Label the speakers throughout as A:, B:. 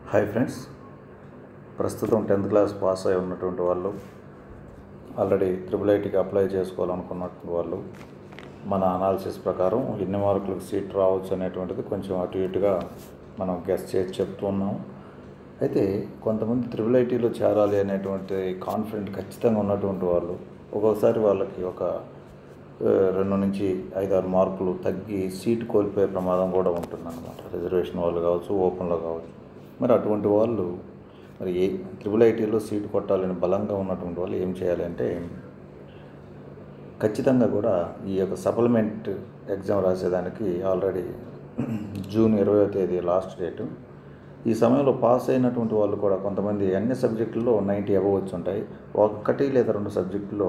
A: hi friends ప్రస్తుతం tenth class pass అయి ఉన్నటువంటి వాళ్ళు ఆల్రెడీ త్రిబుల్ ఐటీకి అప్లై చేసుకోవాలనుకున్నటువంటి వాళ్ళు మన అనాలిసిస్ ప్రకారం ఎన్ని మార్కులకు సీట్ రావచ్చు అనేటువంటిది కొంచెం అటు ఇటుగా మనం గెస్ చేసి చెప్తూ ఉన్నాం అయితే కొంతమంది త్రిబుల్ ఐటీలో చేరాలి అనేటువంటి కాన్ఫిడెంట్ ఖచ్చితంగా ఉన్నటువంటి వాళ్ళు ఒక్కొక్కసారి వాళ్ళకి ఒక ఆ, రెండు నుంచి ఐదారు మార్కులు తగ్గి సీట్ కోల్పోయే ప్రమాదం కూడా ఉంటుందన్నమాట రిజర్వేషన్ వాళ్ళు కావచ్చు ఓపెన్లో కావచ్చు మరి అటువంటి వాళ్ళు మరి ఏ త్రిబుల్ ఐటీలో సీట్ కొట్టాలని బలంగా ఉన్నటువంటి వాళ్ళు ఏం చేయాలి అంటే ఖచ్చితంగా కూడా ఈ యొక్క సప్లిమెంట్ ఎగ్జామ్ రాసేదానికి ఆల్రెడీ జూన్ ఇరవయో తేదీ లాస్ట్ డేటు ఈ సమయంలో పాస్ అయినటువంటి వాళ్ళు కూడా కొంతమంది అన్ని సబ్జెక్టుల్లో నైంటీ అబవ్ వచ్చి ఉంటాయి ఒకటి లేదా రెండు సబ్జెక్టుల్లో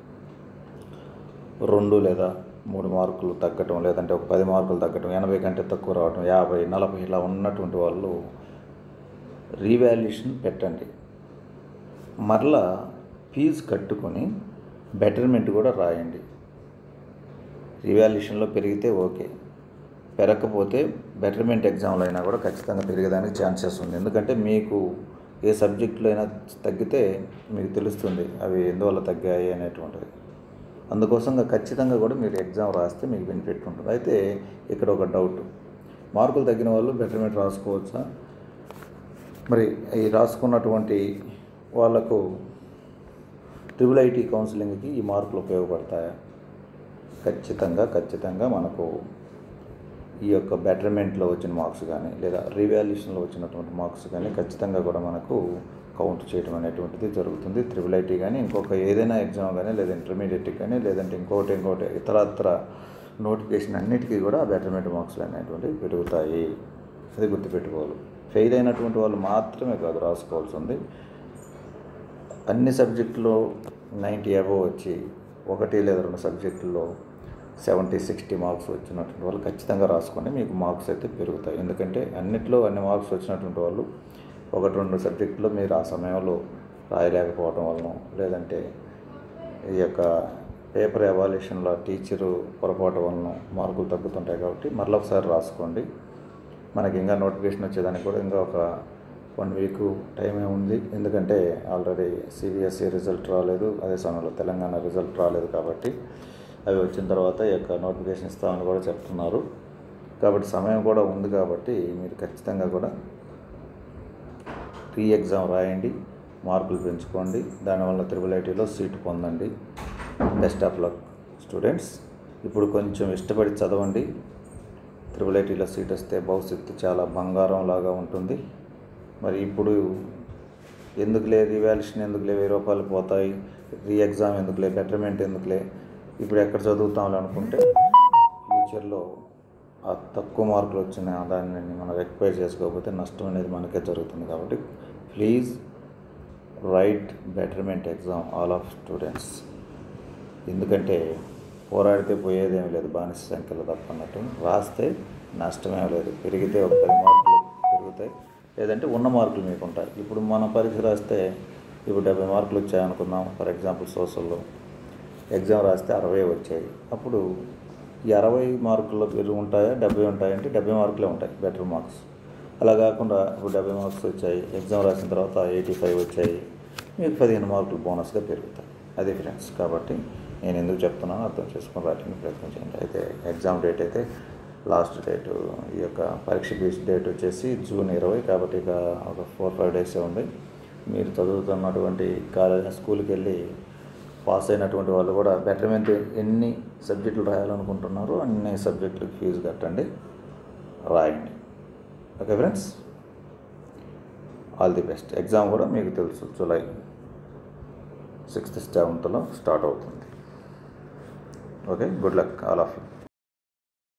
A: రెండు లేదా మూడు మార్కులు తగ్గటం లేదంటే ఒక పది మార్కులు తగ్గటం ఎనభై కంటే తక్కువ రావటం యాభై నలభై ఇలా ఉన్నటువంటి వాళ్ళు రీవాల్యుయేషన్ పెట్టండి మరలా ఫీజు కట్టుకొని బెటర్మెంట్ కూడా రాయండి రివాల్యూషన్లో పెరిగితే ఓకే పెరగకపోతే బెటర్మెంట్ ఎగ్జామ్లో అయినా కూడా ఖచ్చితంగా పెరిగేదానికి ఛాన్సెస్ ఉంది ఎందుకంటే మీకు ఏ సబ్జెక్టులో అయినా తగ్గితే మీకు తెలుస్తుంది అవి ఎందువల్ల తగ్గాయి అనేటువంటిది అందుకోసంగా ఖచ్చితంగా కూడా మీరు ఎగ్జామ్ రాస్తే మీకు బెనిఫిట్ ఉంటుంది అయితే ఇక్కడ ఒక డౌట్ మార్కులు తగ్గిన వాళ్ళు బెటర్మెంట్ రాసుకోవచ్చా మరి ఈ రాసుకున్నటువంటి వాళ్ళకు ట్రిపుల్ ఐటీ కౌన్సిలింగ్కి ఈ మార్కులు ఉపయోగపడతాయా ఖచ్చితంగా ఖచ్చితంగా మనకు ఈ యొక్క బెటర్మెంట్లో వచ్చిన మార్క్స్ కానీ లేదా రివాల్యూషన్లో వచ్చినటువంటి మార్క్స్ కానీ ఖచ్చితంగా కూడా మనకు కౌంట్ చేయడం అనేటువంటిది జరుగుతుంది త్రిబుల్ ఐటీ కానీ ఇంకొక ఏదైనా ఎగ్జామ్ కానీ లేదా ఇంటర్మీడియట్ కానీ లేదంటే ఇంకోటి ఇంకోటి ఇతరత్ర నోటిఫికేషన్ అన్నిటికీ కూడా బెటర్మెంట్ మార్క్స్లు అనేటువంటివి పెరుగుతాయి అది గుర్తుపెట్టుకోవాలి ఫెయిల్ అయినటువంటి వాళ్ళు మాత్రమే కాదు రాసుకోవాల్సి ఉంది అన్ని సబ్జెక్టులో నైంటీ అబవ్ వచ్చి ఒకటి లేదా రెండు సబ్జెక్టుల్లో సెవెంటీ సిక్స్టీ మార్క్స్ వచ్చినటువంటి వాళ్ళు ఖచ్చితంగా రాసుకోండి మీకు మార్క్స్ అయితే పెరుగుతాయి ఎందుకంటే అన్నిట్లో అన్ని మార్క్స్ వచ్చినటువంటి వాళ్ళు ఒకటి రెండు సబ్జెక్టులో మీరు ఆ సమయంలో రాయలేకపోవడం వలన లేదంటే ఈ యొక్క పేపర్ ఎవాల్యుయేషన్లో టీచరు పొరపాటు వలన మార్కులు తగ్గుతుంటాయి కాబట్టి మరలా ఒకసారి రాసుకోండి మనకి ఇంకా నోటిఫికేషన్ వచ్చేదానికి కూడా ఇంకా ఒక వన్ వీక్ టైమే ఉంది ఎందుకంటే ఆల్రెడీ సిబిఎస్ఈ రిజల్ట్ రాలేదు అదే సమయంలో తెలంగాణ రిజల్ట్ రాలేదు కాబట్టి అవి వచ్చిన తర్వాత ఈ యొక్క నోటిఫికేషన్ ఇస్తామని కూడా చెప్తున్నారు కాబట్టి సమయం కూడా ఉంది కాబట్టి మీరు ఖచ్చితంగా కూడా రీ ఎగ్జామ్ రాయండి మార్కులు పెంచుకోండి దానివల్ల త్రిబుల్ ఐటీలో సీటు పొందండి బెస్ట్ ఆఫ్ లక్ స్టూడెంట్స్ ఇప్పుడు కొంచెం ఇష్టపడి చదవండి త్రిబుల్ ఐటీలో సీట్ వస్తే భవిష్యత్తు చాలా బంగారం లాగా ఉంటుంది మరి ఇప్పుడు ఎందుకులే రివాల్యూషన్ ఎందుకులే వెయ్యి రూపాయలు పోతాయి రీ ఎగ్జామ్ ఎందుకులే బెటర్మెంట్ ఎందుకులే ఇప్పుడు ఎక్కడ చదువుతాం అనుకుంటే ఫ్యూచర్లో ఆ తక్కువ మార్కులు వచ్చిన దాన్ని మనం రెక్వైర్ చేసుకోకపోతే నష్టం అనేది మనకే జరుగుతుంది కాబట్టి please write betterment exam all of students ఎందుకంటే పోరాడితే పోయేదేమీ లేదు బానిస సంఖ్యలో తప్ప అన్నట్టు రాస్తే నష్టమే లేదు పెరిగితే ఒక పది మార్కులు పెరుగుతాయి లేదంటే ఉన్న మార్కులు మీకు ఉంటాయి ఇప్పుడు మనం పరీక్ష రాస్తే ఇప్పుడు డెబ్బై మార్కులు వచ్చాయనుకుందాం ఫర్ ఎగ్జాంపుల్ సోషల్లో ఎగ్జామ్ రాస్తే అరవై వచ్చాయి అప్పుడు ఈ అరవై మార్కుల్లో పెరుగు ఉంటాయా డెబ్బై ఉంటాయంటే డెబ్బై మార్కులే ఉంటాయి బెటర్ మార్క్స్ అలా కాకుండా ఇప్పుడు డెబ్బై మార్క్స్ వచ్చాయి ఎగ్జామ్ రాసిన తర్వాత ఎయిటీ ఫైవ్ వచ్చాయి మీకు పదిహేను మార్కులు బోనస్గా పెరుగుతాయి అది ఫ్రెండ్స్ కాబట్టి నేను ఎందుకు చెప్తున్నానో అర్థం చేసుకొని రాయడానికి ప్రయత్నం చేయండి అయితే ఎగ్జామ్ డేట్ అయితే లాస్ట్ డేటు ఈ యొక్క పరీక్ష ఫీజు డేట్ వచ్చేసి జూన్ ఇరవై కాబట్టి ఇక ఒక ఫోర్ ఫైవ్ డేసే ఉంది మీరు చదువుతున్నటువంటి కాలేజ్ స్కూల్కి వెళ్ళి పాస్ అయినటువంటి వాళ్ళు కూడా బెటర్మెంట్ ఎన్ని సబ్జెక్టులు రాయాలనుకుంటున్నారో అన్ని సబ్జెక్టులకు ఫీజు కట్టండి రాయండి okay friends all the best exam కూడా మీకు తెలుసు జూలై సిక్స్త్ సెవెంత్లో స్టార్ట్ అవుతుంది okay good luck all of you